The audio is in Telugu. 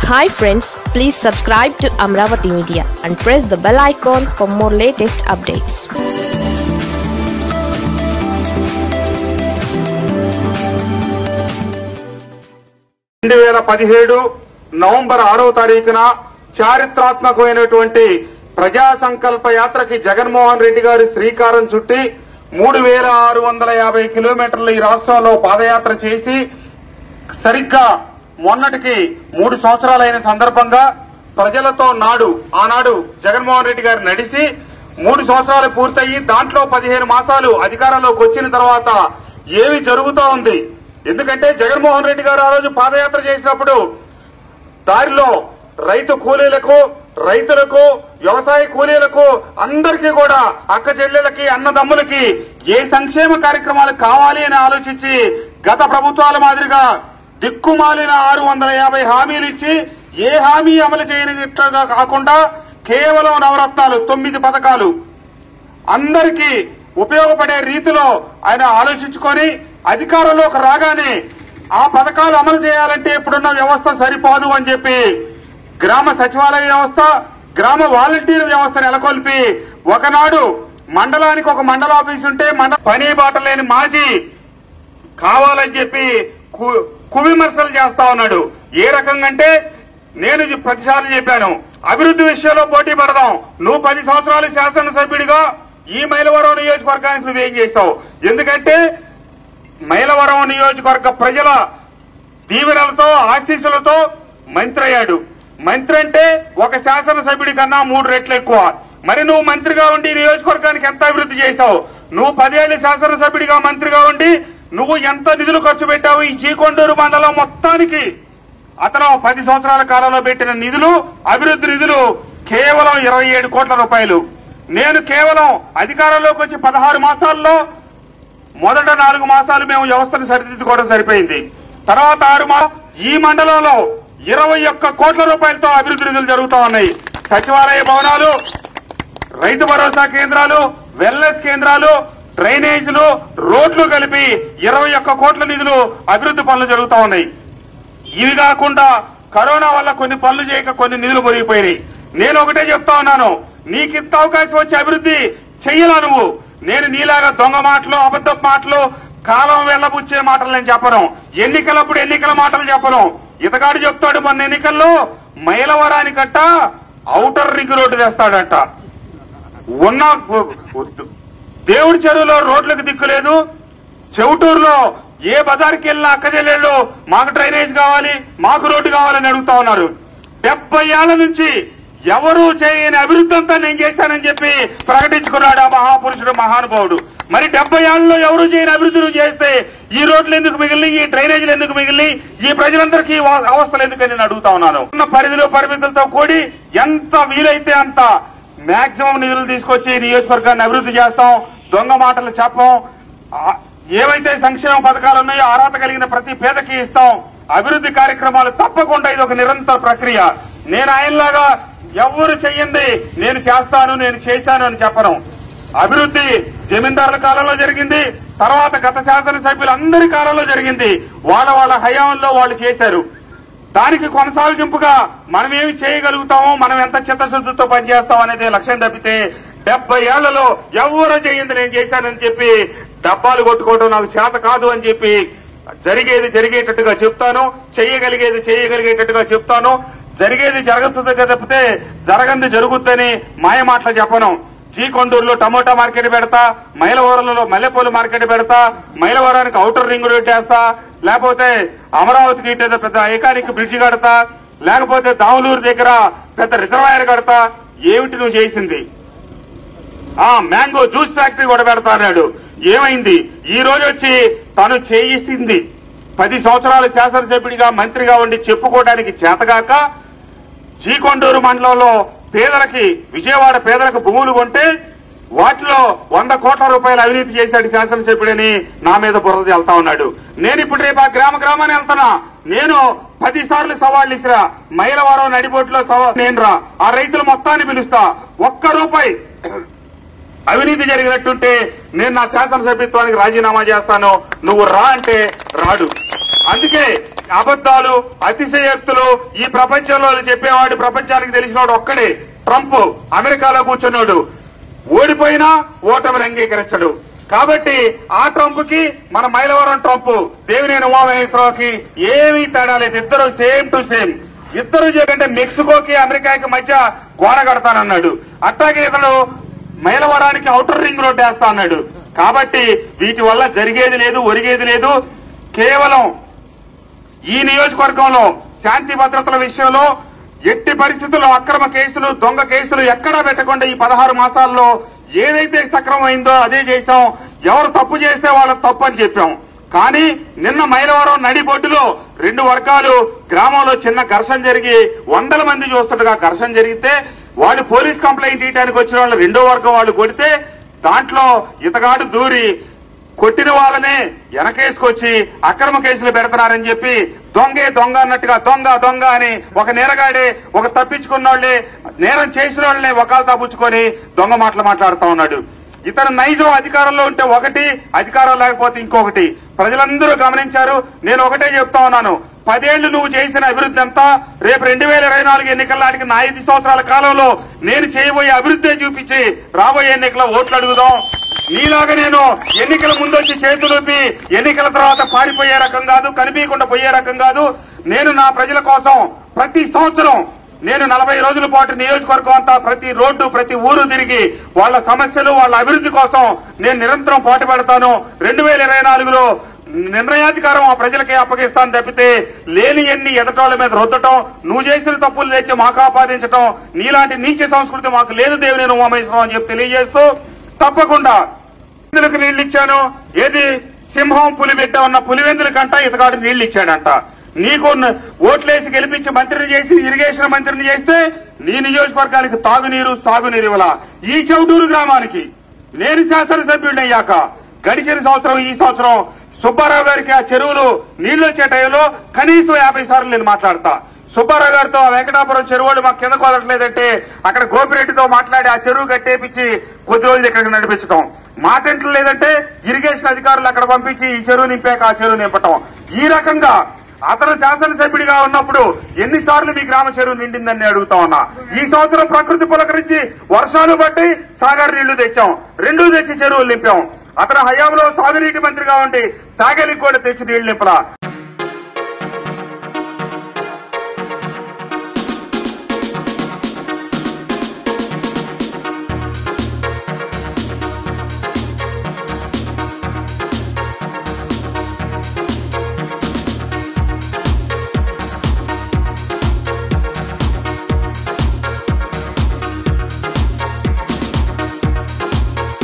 hi friends please subscribe to Amaravati media and press the bell icon for more latest updates రెండు వేల పదిహేడు నవంబర్ ఆరో తారీఖున చారిత్రాత్మకమైనటువంటి ప్రజా సంకల్ప యాత్రకి జగన్మోహన్ రెడ్డి గారి శ్రీకారం చుట్టి మూడు వేల ఆరు వందల యాభై కిలోమీటర్లు ఈ రాష్ట్రంలో పాదయాత్ర చేసి సరిగ్గా మొన్నటికి మూడు సంవత్సరాలైన సందర్భంగా ప్రజలతో నాడు ఆనాడు జగన్మోహన్ రెడ్డి గారు నడిచి మూడు సంవత్సరాలు పూర్తయి దాంట్లో పదిహేను మాసాలు అధికారంలోకి వచ్చిన తర్వాత ఏమి జరుగుతూ ఉంది ఎందుకంటే జగన్మోహన్ రెడ్డి గారు ఆ రోజు పాదయాత్ర చేసినప్పుడు దారిలో రైతు కూలీలకు రైతులకు వ్యవసాయ కూలీలకు అందరికీ కూడా అక్క చెల్లెలకి అన్నదమ్ములకి ఏ సంక్షేమ కార్యక్రమాలు కావాలి అని ఆలోచించి గత ప్రభుత్వాల మాదిరిగా దిక్కుమాలిన ఆరు వందల యాభై హామీలు ఇచ్చి ఏ హామీ అమలు చేయనట్లుగా కాకుండా కేవలం నవరత్నాలు తొమ్మిది పథకాలు అందరికీ ఉపయోగపడే రీతిలో ఆయన ఆలోచించుకొని అధికారంలోకి రాగానే ఆ పథకాలు అమలు చేయాలంటే ఇప్పుడున్న వ్యవస్థ సరిపోదు అని చెప్పి గ్రామ సచివాలయ వ్యవస్థ గ్రామ వాలంటీర్ వ్యవస్థ నెలకొల్పి ఒకనాడు మండలానికి ఒక మండల ఆఫీస్ ఉంటే మండ పని బాట లేని మాజీ కావాలని చెప్పి కు- కువిమర్శలు చేస్తా ఉన్నాడు ఏ రకంగా అంటే నేను ఇది ప్రతిసారి చెప్పాను అభివృద్ధి విషయంలో పోటీ పడదాం నువ్వు పది సంవత్సరాలు శాసనసభ్యుడిగా ఈ మైలవరం నియోజకవర్గానికి నువ్వేం చేస్తావు ఎందుకంటే మైలవరం నియోజకవర్గ ప్రజల దీవెనలతో ఆశీస్సులతో మంత్రి అయ్యాడు మంత్రి అంటే ఒక శాసనసభ్యుడి కన్నా మూడు రెట్లు ఎక్కువ మరి నువ్వు మంత్రిగా ఉండి ఈ నియోజకవర్గానికి ఎంత అభివృద్ధి చేశావు నువ్వు పదేళ్లు శాసనసభ్యుడిగా మంత్రిగా ఉండి నువ్వు ఎంత నిధులు ఖర్చు పెట్టావు ఈ చీకొండూరు మండలం మొత్తానికి అతను పది సంవత్సరాల కాలంలో పెట్టిన నిధులు అభివృద్ధి నిధులు కేవలం ఇరవై ఏడు కోట్ల రూపాయలు నేను కేవలం అధికారంలోకి వచ్చి పదహారు మాసాల్లో మొదట నాలుగు మాసాలు మేము వ్యవస్థను సరిదిద్దుకోవడం సరిపోయింది తర్వాత ఆరు మా ఈ మండలంలో ఇరవై ఒక్క కోట్ల రూపాయలతో అభివృద్ధి నిధులు జరుగుతూ ఉన్నాయి సచివాలయ భవనాలు రైతు భరోసా కేంద్రాలు వెల్నెస్ కేంద్రాలు డ్రైనేజీలు రోడ్లు కలిపి ఇరవై ఒక్క కోట్ల నిధులు అభివృద్ధి పనులు జరుగుతూ ఉన్నాయి ఇవి కాకుండా కరోనా వల్ల కొన్ని పనులు చేయక కొన్ని నిధులు మురిగిపోయినాయి నేను ఒకటే చెప్తా ఉన్నాను నీకు ఇంత అవకాశం వచ్చి అభివృద్ధి చెయ్యలా నువ్వు నేను నీలాగా దొంగ మాటలు అబద్ధ మాటలు కాలం వెళ్ళబుచ్చే మాటలు నేను చెప్పను ఎన్నికలప్పుడు ఎన్నికల మాటలు చెప్పను ఇతగాడు చెప్తాడు మొన్న ఎన్నికల్లో మైలవరానికట్ట ఔటర్ రింగ్ రోడ్డు తెస్తాడంట ఉన్న దేవుడి చెరువులో రోడ్లకు దిక్కులేదు చెవుటూరులో ఏ బజార్కి వెళ్ళినా అక్క చెల్లెళ్ళు మాకు డ్రైనేజ్ కావాలి మాకు రోడ్డు కావాలని అడుగుతా ఉన్నారు డెబ్బై ఏళ్ల నుంచి ఎవరూ చేయని అభివృద్ధి అంతా నేను చేశానని చెప్పి ప్రకటించుకున్నాడు ఆ మహాపురుషుడు మహానుభావుడు మరి డెబ్బై ఏళ్లలో ఎవరు చేయని అభివృద్ధి నువ్వు చేస్తే ఈ రోడ్లు ఎందుకు మిగిలి ఈ డ్రైనేజీలు ఎందుకు మిగిలి ఈ ప్రజలందరికీ ఈ వా- అవస్థలు ఎందుకని నేను అడుగుతా ఉన్నాను ఉన్న పరిధిలో పరిమితులతో కూడి ఎంత వీలైతే అంత మాక్సిమం నిధులు తీసుకొచ్చి నియోజకవర్గాన్ని అభివృద్ధి చేస్తాం దొంగ మాటలు చెప్పం ఆ- ఏవైతే సంక్షేమ పథకాలు ఉన్నాయో అర్హత కలిగిన ప్రతి పేదకి ఇస్తాం అభివృద్ధి కార్యక్రమాలు తప్పకుండా ఇది ఒక నిరంతర ప్రక్రియ నేను ఆయనలాగా ఎవరు చెయ్యండి నేను చేస్తాను నేను చేశాను అని చెప్పను అభివృద్ధి జమీందారుల కాలంలో జరిగింది తర్వాత గత శాసనసభ్యులందరి కాలంలో జరిగింది వాళ్ళ వాళ్ళ హయాంలో వాళ్ళు చేశారు దానికి కొనసాగింపుగా మనం ఏమి చేయగలుగుతామో మనం ఎంత చిత్తశుద్ధితో పనిచేస్తాం అనేది లక్ష్యం తప్పితే డెబ్బై ఏళ్లలో ఎవరో చేయింది నేను చేశానని చెప్పి డబ్బాలు కొట్టుకోవడం నాకు చేత కాదు అని చెప్పి జరిగేది జరిగేటట్టుగా చెప్తాను చేయగలిగేది చేయగలిగేటట్టుగా చెప్తాను జరిగేది జరుగుతుంది తప్పితే జరగంది జరుగుద్దని మాయ మాటలు చెప్పను జీ కొండూరులో టమోటా మార్కెట్ పెడతా మైలవరంలో మల్లెపూలు మార్కెట్ పెడతా మైలవరానికి ఔటర్ రింగ్ రోడ్ వేస్తా లేకపోతే అమరావతికి ఇటు ఏదో పెద్ద ఐకానిక్ బ్రిడ్జ్ కడతా లేకపోతే దావులూరు దగ్గర పెద్ద రిజర్వాయర్ కడతా ఏమిటి నువ్వు చేసింది ఆ మ్యాంగో జ్యూస్ ఫ్యాక్టరీ కూడా పెడతా అన్నాడు ఏమైంది ఈ రోజు వచ్చి తను చేయిస్తుంది పది సంవత్సరాలు శాసనసభ్యుడిగా మంత్రిగా ఉండి చెప్పుకోవడానికి చేతగాక చీకొండూరు మండలంలో పేదలకి విజయవాడ పేదలకు భూములు కొంటే వాటిలో వంద కోట్ల రూపాయలు అవినీతి చేశాడు శాసనసభ్యుడని నా మీద బురద వెళ్తా ఉన్నాడు నేను ఇప్పుడు రేపు ఆ గ్రామ గ్రామాన్ని వెళ్తున్నా నేను పది సార్లు సవాళ్లు ఇసిరా మైలవరం నడిబొట్టులో సవా నేను రా ఆ రైతులు మొత్తాన్ని పిలుస్తా ఒక్క రూపాయి అవినీతి జరిగినట్టుంటే నేను నా శాసనసభ్యత్వానికి రాజీనామా చేస్తాను నువ్వు రా అంటే రాడు అందుకే అబద్ధాలు అతిశయోక్తులు ఈ ప్రపంచంలో చెప్పేవాడు ప్రపంచానికి తెలిసినవాడు ఒక్కడే ట్రంప్ అమెరికాలో కూర్చున్నాడు ఓడిపోయినా ఓటమిని అంగీకరించడు కాబట్టి ఆ ట్రంప్ కి మన మైలవరం ట్రంప్ దేవినేని ఉమామహేశ్వరరావుకి ఏమీ తేడా లేదు ఇద్దరు సేమ్ టు సేమ్ ఇద్దరు చెప్పంటే మెక్సికోకి అమెరికాకి మధ్య గోడ కడతానన్నాడు అట్లాగే ఇతడు మైలవరానికి అవుటర్ రింగ్ రోడ్ వేస్తా అన్నాడు కాబట్టి వీటి వల్ల జరిగేది లేదు ఒరిగేది లేదు కేవలం ఈ నియోజకవర్గంలో శాంతి భద్రతల విషయంలో ఎట్టి పరిస్థితుల్లో అక్రమ కేసులు దొంగ కేసులు ఎక్కడా పెట్టకుండా ఈ పదహారు మాసాల్లో ఏదైతే సక్రమైందో అదే చేశాం ఎవరు తప్పు చేస్తే వాళ్ళ తప్పు అని చెప్పాం కానీ నిన్న మైలవరం నడిబొడ్డులో రెండు వర్గాలు గ్రామంలో చిన్న ఘర్షణ జరిగి వందల మంది చూస్తుండగా ఘర్షణ జరిగితే వాళ్ళు పోలీస్ కంప్లైంట్ ఇవ్వడానికి వచ్చిన వాళ్ళు రెండో వర్గం వాళ్ళు కొడితే దాంట్లో ఇతగాడు దూరి కొట్టిన వాళ్ళనే వెనకేసుకొచ్చి అక్రమ కేసులు పెడుతున్నారని చెప్పి దొంగే దొంగ అన్నట్టుగా దొంగ దొంగ అని ఒక నేరగాడే ఒక తప్పించుకున్న వాళ్ళే నేరం చేసిన వాళ్ళనే ఒకళ్ళు తప్పించుకొని దొంగ మాటలు మాట్లాడుతా ఉన్నాడు ఇతను నైజం అధికారంలో ఉంటే ఒకటి అధికారం లేకపోతే ఇంకొకటి ప్రజలందరూ గమనించారు నేను ఒకటే చెప్తా ఉన్నాను పదేళ్లు నువ్వు చేసిన అభివృద్ధి అంతా రేపు రెండు వేల ఇరవై నాలుగు ఎన్నికల నాటికి నా ఐదు సంవత్సరాల కాలంలో నేను చేయబోయే అభివృద్ధి చూపించి రాబోయే ఎన్నికల ఓట్లు అడుగుదాం నీలాగా నేను ఎన్నికల ముందు వచ్చి చేతులూపి ఎన్నికల తర్వాత పారిపోయే రకం కాదు కనిపించకుండా పోయే రకం కాదు నేను నా ప్రజల కోసం ప్రతి సంవత్సరం నేను నలభై రోజుల పాటు నియోజకవర్గం అంతా ప్రతి రోడ్డు ప్రతి ఊరు తిరిగి వాళ్ళ సమస్యలు వాళ్ళ అభివృద్ధి కోసం నేను నిరంతరం పోటీ పడతాను రెండు వేల ఇరవై నాలుగులో నిర్ణయాధికారం ఆ ప్రజలకే అప్పగిస్తాను తప్పితే లేని ఎన్ని ఎదటోళ్ల మీద రుద్దటం నువ్వు చేసిన తప్పులు తెచ్చి మాకు ఆపాదించటం నీలాంటి నీచ సంస్కృతి మాకు లేదు దేవి నేను ఉమామేశ్వరం అని చెప్పి తెలియజేస్తూ తప్పకుండా పులివెందులకు నీళ్లు ఇచ్చాను ఏది సింహం పులిబిడ్డ ఉన్న పులివెందుల కంట ఇతగాడు నీళ్లు ఇచ్చాడంట నీకు న- ఓట్లేసి గెలిపించి మంత్రిని చేసి ఇరిగేషన్ మంత్రిని చేస్తే నీ నియోజకవర్గానికి తాగునీరు సాగునీరు ఇవ్వాల ఈ చౌటూరు గ్రామానికి నేను శాసనసభ్యుడిని అయ్యాక గడిచిన సంవత్సరం ఈ సంవత్సరం సుబ్బారావు గారికి ఆ చెరువులు నీళ్లు వచ్చే టైంలో కనీసం యాభై సార్లు నేను మాట్లాడతా సుబ్బారావు గారితో ఆ వెంకటాపురం చెరువులు మాకు కింద కుదరట్లేదంటే అక్కడ గోపిరెడ్డితో మాట్లాడి ఆ చెరువు కట్టేపించి కొద్ది రోజులు ఇక్కడికి నడిపించడం మాటంట్లు లేదంటే ఇరిగేషన్ అధికారులు అక్కడ పంపించి ఈ చెరువు నింపాక ఆ చెరువు నింపటం ఈ రకంగా అతను శాసనసభ్యుడిగా ఉన్నప్పుడు ఎన్నిసార్లు మీ గ్రామ చెరువు నిండిందని అడుగుతా ఉన్నా ఈ సంవత్సరం ప్రకృతి పులకరించి వర్షాలు బట్టి సాగర్ నీళ్లు తెచ్చాం రెండు తెచ్చి చెరువులు నింపాం అతను హయాంలో సాగునీటి మంత్రిగా ఉండి తాగలికి కూడా తెచ్చి నీళ్లు నింపలా